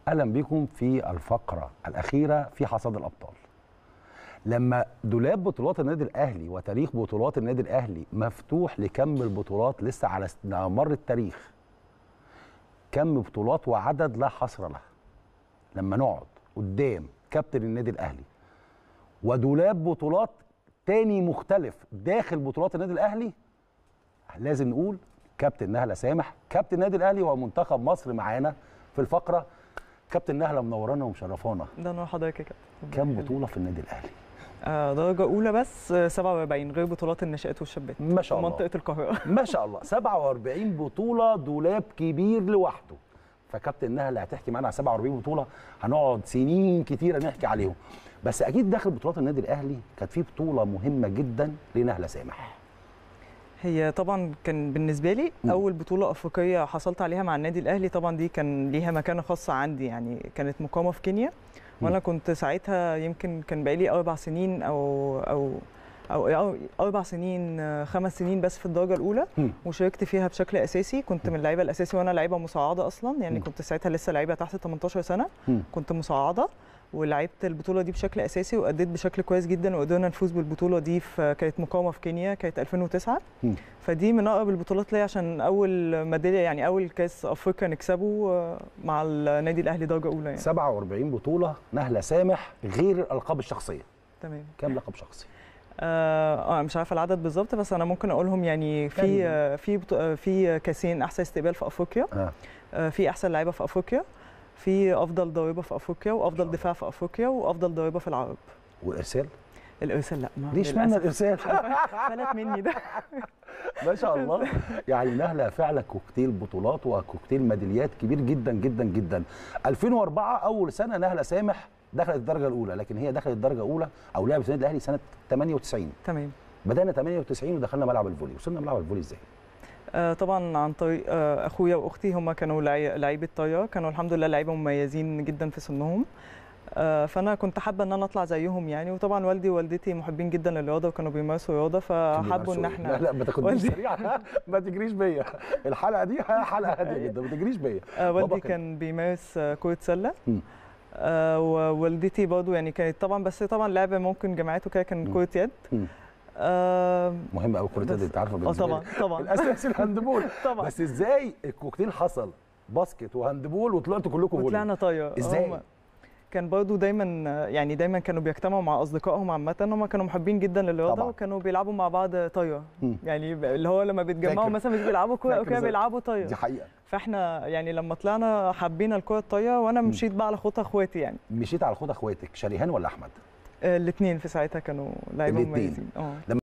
اهلا بكم في الفقره الاخيره في حصاد الابطال لما دولاب بطولات النادي الاهلي وتاريخ بطولات النادي الاهلي مفتوح لكم البطولات لسه على س- على مر التاريخ كم بطولات وعدد لا حصر له لما نقعد قدام كابتن النادي الاهلي ودولاب بطولات تاني مختلف داخل بطولات النادي الاهلي لازم نقول كابتن نهله سامح كابتن النادي الاهلي ومنتخب مصر معانا في الفقره كابتن نهله منورانا ومشرفانا ده نور حضرتك يا كابتن كم بطوله في النادي الاهلي آه درجة أولى بس آه، 47 غير بطولات الناشئات والشابات ما شاء الله. منطقة القاهرة ما شاء الله 47 بطوله دولاب كبير لوحده فكابتن نهله هتحكي معانا على 47 بطوله هنقعد سنين كتيره نحكي عليهم بس اكيد داخل بطولات النادي الاهلي كانت في بطوله مهمه جدا لنهله سامح هي طبعا كان بالنسبة لي مم. أول بطولة أفريقية حصلت عليها مع النادي الأهلي طبعا دي كان ليها مكانة خاصة عندي يعني كانت مقامة في كينيا وأنا كنت ساعتها يمكن كان بقالي أربع سنين أو أو أو أو أربع سنين آه، خمس سنين بس في الدرجة الأولى مم. وشاركت فيها بشكل أساسي كنت من اللعيبة الأساسي وأنا لعيبة مساعدة أصلا يعني مم. كنت ساعتها لسه لعيبة تحت 18 سنة مم. كنت مساعده ولعبت البطوله دي بشكل اساسي واديت بشكل كويس جدا وقدرنا نفوز بالبطوله دي في كانت مقامه في كينيا كانت 2009 مم. فدي من اقرب البطولات ليا عشان اول ميداليه يعني اول كاس افريقيا نكسبه آه، مع النادي الاهلي درجه اولى يعني 47 بطوله نهله سامح غير الالقاب الشخصيه تمام كام لقب شخصي اه آه، مش عارفه العدد بالظبط بس انا ممكن اقولهم يعني في يعني. آه، في بطو- آه، في كاسين احسن استقبال في افريقيا اه آه، في احسن لعيبه في افريقيا في افضل ضريبه في افريقيا وافضل الله. دفاع في افريقيا وافضل ضريبه في العرب وارسال الارسال لا ما ليش معنى للأسف. الارسال فلت مني ده ما شاء الله يعني نهله فعلا كوكتيل بطولات وكوكتيل ميداليات كبير جدا جدا جدا 2004 اول سنه نهله سامح دخلت الدرجه الاولى لكن هي دخلت الدرجه الاولى او لعبت في النادي الاهلي سنه 98 تمام بدانا 98 ودخلنا ملعب الفولي وصلنا ملعب الفولي ازاي آه طبعا عن طريق آه اخويا واختي هم كانوا لعي- لعيبه طايره كانوا الحمد لله لعيبه مميزين جدا في سنهم آه فانا كنت حابه ان انا اطلع زيهم يعني وطبعا والدي ووالدتي محبين جدا للرياضه وكانوا بيمارسوا رياضه فحبوا ان لا احنا لا ما تاخدنيش والدي- سريع ما تجريش بيا الحلقه دي حلقه هاديه جدا ما تجريش بيا آه بابا والدي كان- كان بيمارس آه كره سله مم. آه ووالدتي برضو يعني كانت طبعا بس طبعا لعبه ممكن جماعته كده كان مم. كره يد مم. آه مهم قوي كره بس- اليد انت عارفه اه بالنسبه طبعا لي طبعا الاساس الهاندبول طبعا بس ازاي الكوكتيل حصل باسكت وهاندبول وطلعتوا كلكم فولي وطلعنا طايره إزاي؟ هم- كان برضو دايما يعني دايما كانوا بيجتمعوا مع اصدقائهم عامه هم كانوا محبين جدا للرياضه طبعاً. وكانوا بيلعبوا مع بعض طايره مم. يعني ب- اللي هو لما بيتجمعوا فاكر. مثلا مش بيلعبوا كوره او فاكر كده زي- بيلعبوا دي طايره حقيقه فاحنا يعني لما طلعنا حبينا الكوره الطايره وانا مم. مشيت بقى على خطى اخواتي يعني مشيت على خد اخواتك شريهان ولا احمد الاثنين في ساعتها كانوا لعيبه الاتنين. مميزين اه